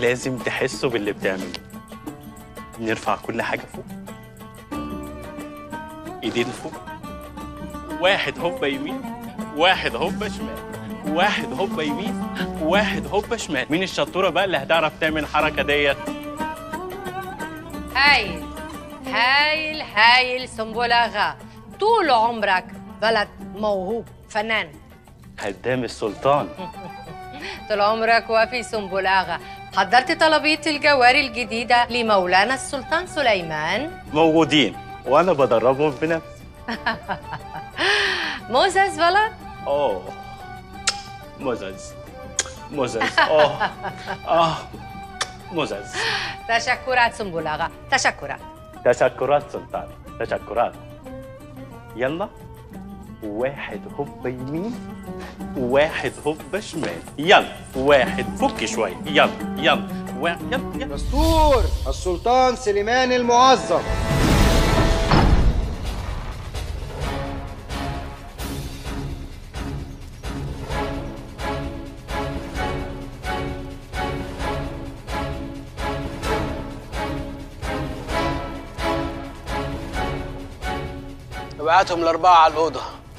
لازم تحسوا باللي بتعملوه نرفع كل حاجة فوق ايدين فوق واحد هوبا يمين واحد هوبا شمال واحد هوبا يمين واحد هوبا شمال مين الشطورة بقى اللي هتعرف تعمل الحركة ديت هايل هايل هايل سنبلاغة طول عمرك ولد موهوب فنان هدام السلطان طول عمرك وفي سنبلاغة حضرت طلبية الجواري الجديدة لمولانا السلطان سليمان موجودين وانا بدربهم بنفسي موزز ولد اوه مزز مزز اوه اه مزز تشكرات سنبلاغة تشكرات تشكرات سلطان تشكرات يلا واحد هوبا يمين واحد هوبا شمال يلا واحد فك شوية يلا يلا و... يلا يلا دستور السلطان سليمان المعظم ابعتهم الأربعة على الأوضة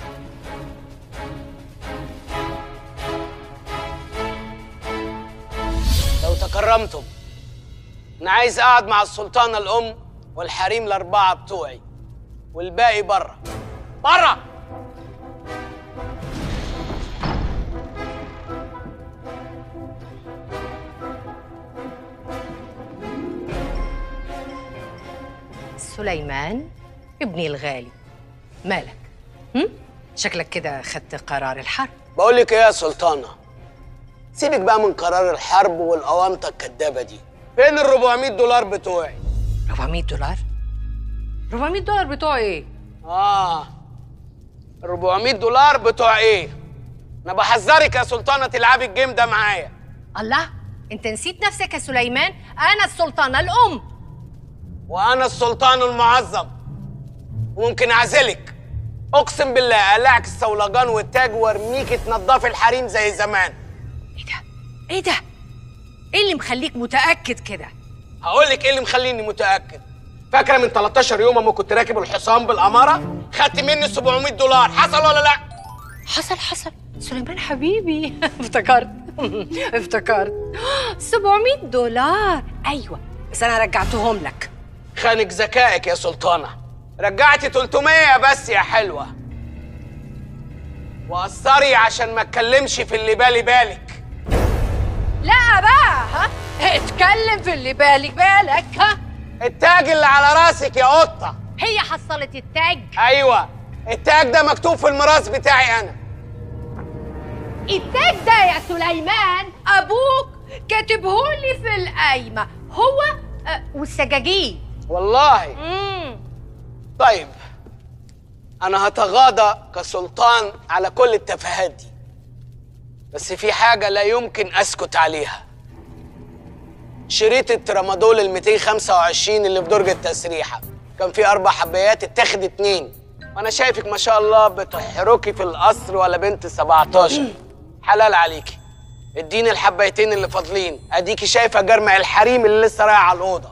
لو تكرمتم أنا عايز أقعد مع السلطانة الأم والحريم الأربعة بتوعي والباقي بره بره سليمان ابني الغالي مالك هم؟ شكلك كده خدت قرار الحرب بقول لك إيه يا سلطانة سيبك بقى من قرار الحرب والأونطة الكدابة دي فين ال 400 دولار بتوعي 400 دولار 400 دولار بتوع ايه آه 400 دولار بتوع إيه؟ أنا بحذرك يا سلطانة تلعبي الجيم ده معايا الله انت نسيت نفسك يا سليمان انا السلطانه الام وأنا السلطان المعظم وممكن أعزلك أقسم بالله أقلعك الصولجان والتاج وارميك تنضفي الحريم زي زمان ايه ده ايه ده ايه اللي مخليك متاكد كده هقول لك إيه اللي مخليني متأكد فاكرة من 13 يوم أما كنت راكب الحصان بالأمارة خدت مني 700 دولار حصل ولا لأ؟ حصل حصل سليمان حبيبي افتكرت افتكرت 700 دولار ايوه بس انا رجعتهم لك خانك ذكائك يا سلطانة رجعتي 300 بس يا حلوة وقصري عشان ما اتكلمش في اللي بالي بالك لا بقى ها اتكلم في اللي بالك بالك ها التاج اللي على راسك يا قطة هي حصلت التاج أيوة التاج ده مكتوب في الميراث بتاعي أنا التاج ده يا سليمان ابوك كاتبهولي في القايمه هو آه، والسجاجيد والله امم طيب أنا هتغاضى كسلطان على كل التفاهات دي بس في حاجة لا يمكن أسكت عليها شريط الترامادول ال 225 اللي في درج التسريحة كان فيه أربع حبايات اتاخد اتنين وأنا شايفك ما شاء الله بتحركي في القصر ولا بنت 17 حلال عليكي اديني الحبايتين اللي فاضلين اديكي شايفه جرمع الحريم اللي لسه رايح على الاوضه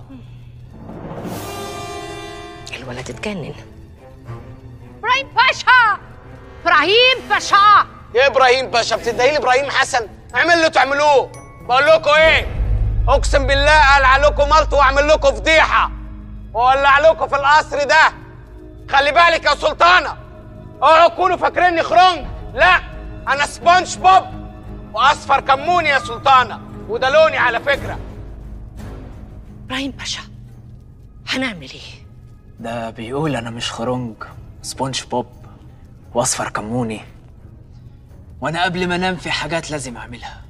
الولد اتجنن ابراهيم باشا ابراهيم باشا يا ابراهيم باشا بتدعي لي ابراهيم حسن اعمل اللي تعملوه بقول لكم ايه اقسم بالله اقلع لكم ملط واعمل لكم فضيحه واولع لكم في القصر ده خلي بالك يا سلطانه اوعوا تكونوا فاكريني خرنج لا انا سبونج بوب واصفر كموني يا سلطانه وده لوني على فكره ابراهيم باشا هنعمل ايه ده بيقول انا مش خرنج سبونج بوب واصفر كموني وانا قبل ما انام في حاجات لازم اعملها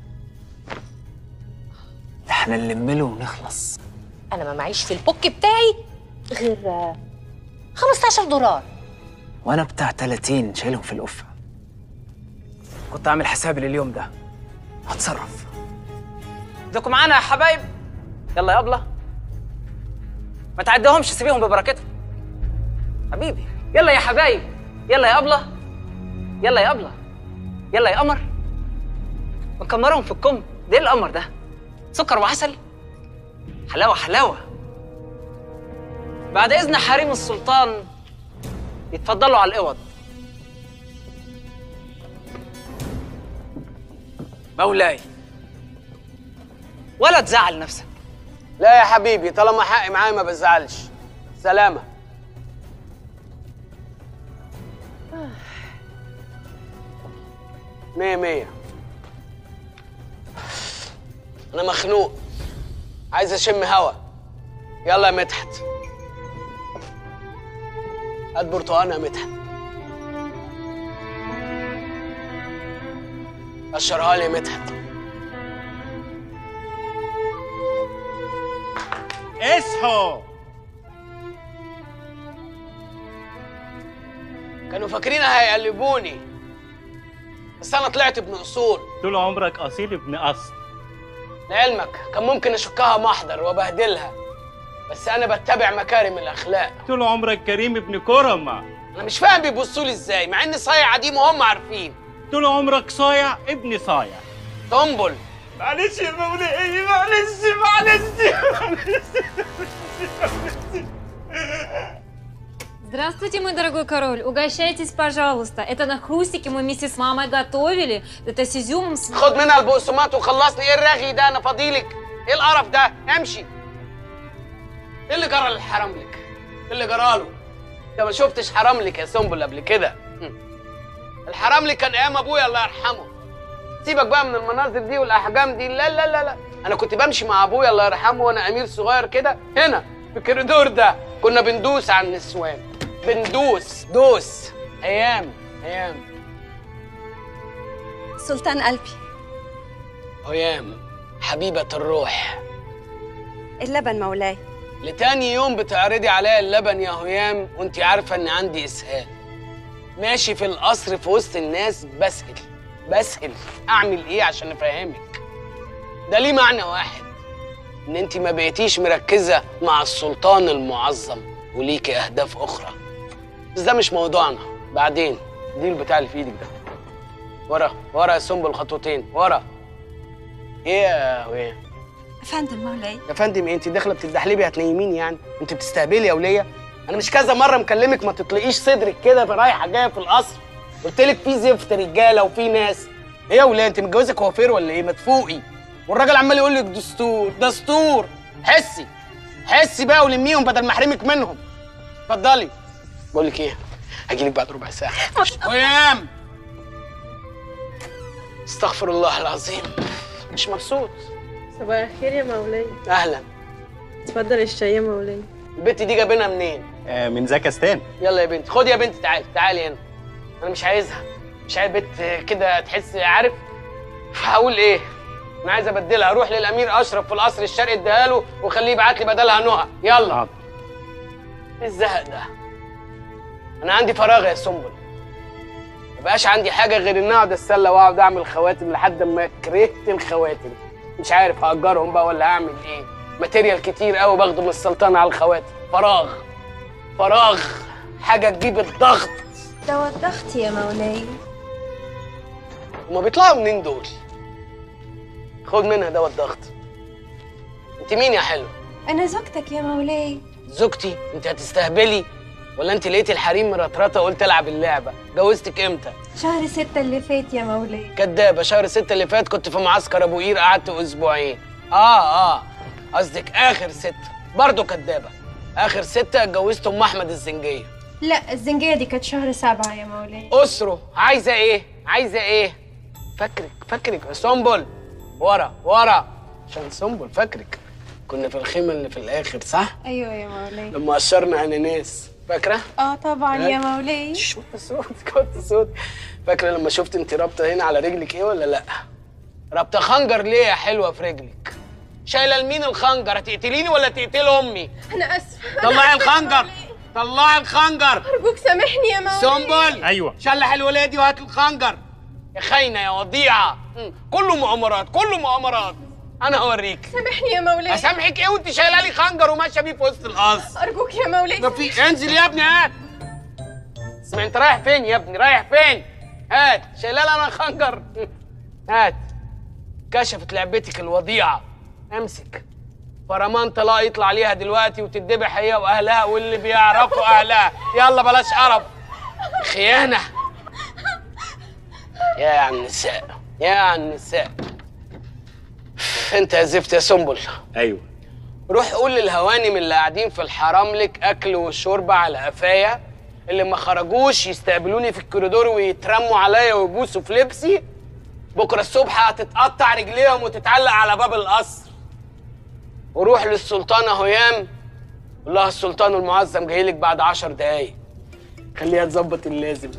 احنا نلم له ونخلص انا ما معيش في البوك بتاعي غير آه، 15 دولار وانا بتاع 30 شايلهم في القفه كنت عامل حسابي لليوم ده هتصرف ايدكم معانا يا حبايب يلا يا ابله ما تعديهمش سيبيهم ببركتهم حبيبي يلا يا حبايب يلا يا ابله يلا يا ابله يلا يا قمر مكمرهم في الكم ده ايه القمر ده سكر وعسل حلاوة حلاوة بعد إذن حريم السلطان يتفضلوا على الأوض مولاي ولا تزعل نفسك لا يا حبيبي طالما حقي معايا ما بزعلش سلامة مية مية أنا مخنوق عايز أشم هوا يلا يا مدحت هات برتقانة يا مدحت قشرها لي يا مدحت اصحوا كانوا فاكرين هيقلبوني بس انا طلعت ابن اصول طول عمرك اصيل ابن اصل لعلمك كان ممكن اشكها محضر وبهدلها بس انا بتبع مكارم الاخلاق طول عمرك كريم ابن كرمة انا مش فاهم بيبصوا لي ازاي مع اني صايع دي وهم عارفين طول عمرك صايع ابن صايع تنبل معلش يا مولاي معلش معلش Здравствуйте, мой дорогой король. Угощайтесь, пожалуйста. Это на хрустики мы вместе с мамой готовили. Это с изюмом. С... خد منها البقسماط وخلصني ايه الرغي ده انا فاضيلك ايه القرف ده امشي ايه اللي جرى للحرام لك ايه اللي جراله انت ما شفتش حرام لك يا سنبل قبل كده هم. الحرام لك كان ايام ابويا الله يرحمه سيبك بقى من المناظر دي والاحجام دي لا لا لا لا انا كنت بمشي مع ابويا الله يرحمه وانا امير صغير كده هنا في الكوريدور ده كنا بندوس على النسوان بندوس دوس ايام ايام سلطان قلبي ايام حبيبه الروح اللبن مولاي لتاني يوم بتعرضي عليا اللبن يا هيام وانت عارفه ان عندي اسهال ماشي في القصر في وسط الناس بسهل بسهل اعمل ايه عشان افهمك ده ليه معنى واحد ان انت ما بقيتيش مركزه مع السلطان المعظم وليكي اهداف اخرى بس ده مش موضوعنا بعدين دي البتاع اللي في ايدك ده ورا ورا يا سنبل خطوتين ورا ايه يا هيام فندم مولاي يا فندم إيه؟ انت داخله بتدحلبي هتنيميني يعني انت بتستهبلي يا وليه انا مش كذا مره مكلمك ما تطلقيش صدرك كده رايحه جايه في القصر قلت لك في زفت رجاله وفي ناس ايه يا وليه انت متجوزه كوافير ولا ايه ما تفوقي والراجل عمال يقول لك دستور دستور حسي حسي بقى ولميهم بدل ما احرمك منهم اتفضلي بقول لك ايه هجي لك بعد ربع ساعه قيام استغفر الله العظيم مش مبسوط صباح الخير يا مولاي اهلا اتفضل الشاي يا مولاي البت دي جايبينها منين آه، من زكستان يلا يا بنت خدي يا بنت تعالي تعالي هنا انا مش عايزها مش عايز بنت كده تحس عارف هقول ايه انا عايز ابدلها اروح للامير اشرف في القصر الشرقي اديها له وخليه يبعت لي بدلها نهى يلا حاضر. ايه الزهق ده انا عندي فراغ يا سنبل مبقاش عندي حاجه غير ان اقعد اتسلى واقعد اعمل خواتم لحد ما كرهت الخواتم مش عارف هاجرهم بقى ولا هعمل ايه ماتيريال كتير قوي باخده من السلطنه على الخواتم فراغ فراغ حاجه تجيب الضغط ده وضغط يا مولاي هما بيطلعوا منين دول خد منها دواء الضغط انت مين يا حلو انا زوجتك يا مولاي زوجتي انت هتستهبلي ولا انت لقيتي الحريم مرطرطه قلت العب اللعبه جوزتك امتى شهر ستة اللي فات يا مولاي كدابه شهر ستة اللي فات كنت في معسكر ابو قير قعدت اسبوعين اه اه قصدك اخر ستة برضه كدابه اخر ستة اتجوزت ام احمد الزنجيه لا الزنجية دي كانت شهر سبعة يا مولاي اسره عايزه ايه عايزه ايه فاكرك فاكرك يا سنبل ورا ورا عشان سنبل فاكرك كنا في الخيمه اللي في الاخر صح ايوه يا مولاي لما قشرنا اناناس فاكره اه طبعا يا مولاي شوت صوت كنت صوت فاكره لما شفت انت رابطه هنا على رجلك ايه ولا لا رابطه خنجر ليه يا حلوه في رجلك شايله لمين الخنجر هتقتليني ولا تقتل امي انا اسفة طلعي الخنجر طلعي الخنجر ارجوك سامحني يا مولاي سنبل ايوه شلح الولايه دي وهات الخنجر يا خاينه يا وضيعه مم. كله مؤامرات كله مؤامرات انا هوريك سامحني يا مولاي اسامحك ايه وانت شايله لي خنجر وماشيه بيه في وسط القصر ارجوك يا مولاي ما في انزل يا ابني هات اسمع انت رايح فين يا ابني رايح فين هات شايله لي انا خنجر هات كشفت لعبتك الوضيعه امسك فرمان طلاق يطلع عليها دلوقتي وتتذبح هي واهلها واللي بيعرفوا اهلها يلا بلاش قرف خيانه يا عن النساء يا عن النساء انت يا زفت يا سنبل ايوه روح قول للهوانم اللي قاعدين في الحرام لك اكل وشرب على قفايا اللي ما خرجوش يستقبلوني في الكوريدور ويترموا عليا ويبوسوا في لبسي بكره الصبح هتتقطع رجليهم وتتعلق على باب القصر وروح للسلطانه هيام قول لها السلطان المعظم جاي لك بعد عشر دقايق خليها تظبط اللازم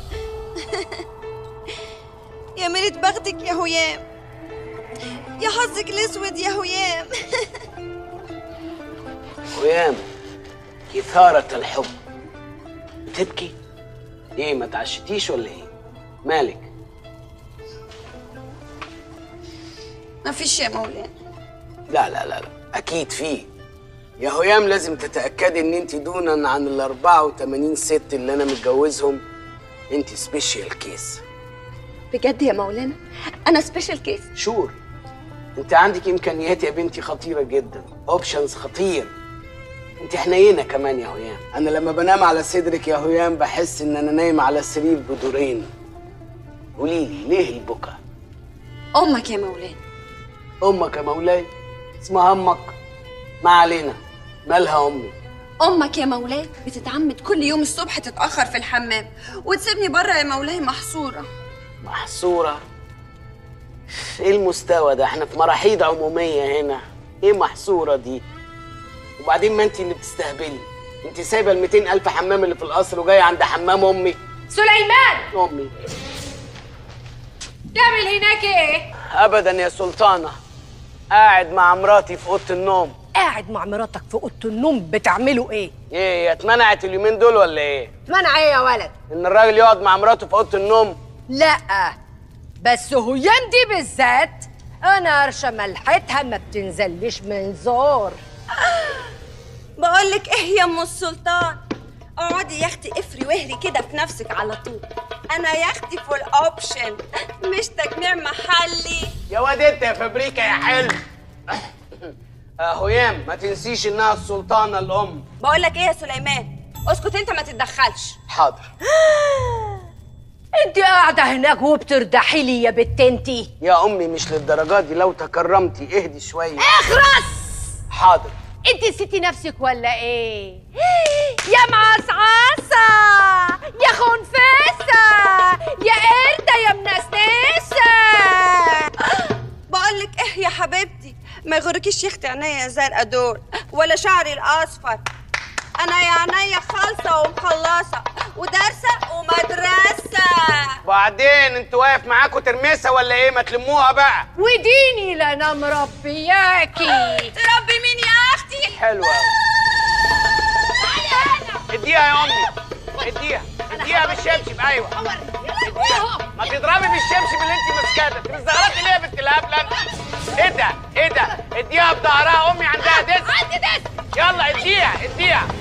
يا ميلة بختك يا هيام يا حظك الاسود يا هيام هيام إثارة الحب بتبكي؟ إيه ما تعشتيش ولا إيه؟ مالك؟ ما فيش يا مولانا لا لا لا لا أكيد في يا هيام لازم تتأكدي إن أنت دونا عن ال 84 ست اللي أنا متجوزهم أنت سبيشال كيس بجد يا مولانا انا سبيشال كيس شور أنت عندك إمكانيات يا بنتي خطيرة جدا أوبشنز خطير أنت حنينة كمان يا هيام أنا لما بنام على صدرك يا هيام بحس إن أنا نايم على سرير بدورين قولي لي ليه البكا؟ امك يا مولانا امك يا مولاي اسمها امك ما علينا مالها امي امك يا مولاي بتتعمد كل يوم الصبح تتاخر في الحمام وتسيبني بره يا مولاي محصوره محصوره ايه المستوى ده احنا في مراحيض عموميه هنا ايه محصوره دي وبعدين ما انت اللي بتستهبلي انت سايبه ال 200 الف حمام اللي في القصر وجايه عند حمام امي سليمان امي تعمل هناك ايه ابدا يا سلطانه قاعد مع مراتي في اوضه النوم قاعد مع مراتك في اوضه النوم بتعملوا ايه ايه هي اتمنعت اليومين دول ولا ايه منع ايه يا ولد ان الراجل يقعد مع مراته في اوضه النوم لا بس هيام دي بالذات انا قرشه ملحتها ما بتنزلش من زور بقول لك ايه يا ام السلطان اقعدي يا اختي افري وهري كده في نفسك على طول انا يا اختي فول اوبشن مش تجميع محلي يا واد انت يا فابريكا يا حلو آه هيام ما تنسيش انها السلطانه الام بقول لك ايه يا سليمان اسكت انت ما تتدخلش حاضر انت قاعده هناك وبتردحي لي يا بت انتي يا امي مش للدرجات دي لو تكرمتي اهدي شويه اخرس حاضر انت نسيتي نفسك ولا ايه يا معصعصة يا خنفسة يا قردة يا منسنسة بقول لك ايه يا حبيبتي ما يغركيش يا اختي عينيا زرقاء دول ولا شعري الاصفر انا يا عينيا خالصه ومخلصه ودارسه ومدرسه وبعدين انت واقف معاكوا ترمسه ولا ايه ما تلموها بقى وديني لنا مربياكي تربي مين يا اختي حلوه اديها يا امي اديها اديها بالشبشب ايوه اديها ما تضربي بالشبشب اللي انت ماسكاه ده انت مستغربتي ليه يا بنت الهبله انت ايه ده ايه ده اديها بظهرها امي عندها ديسك عندي ديسك يلا اديها اديها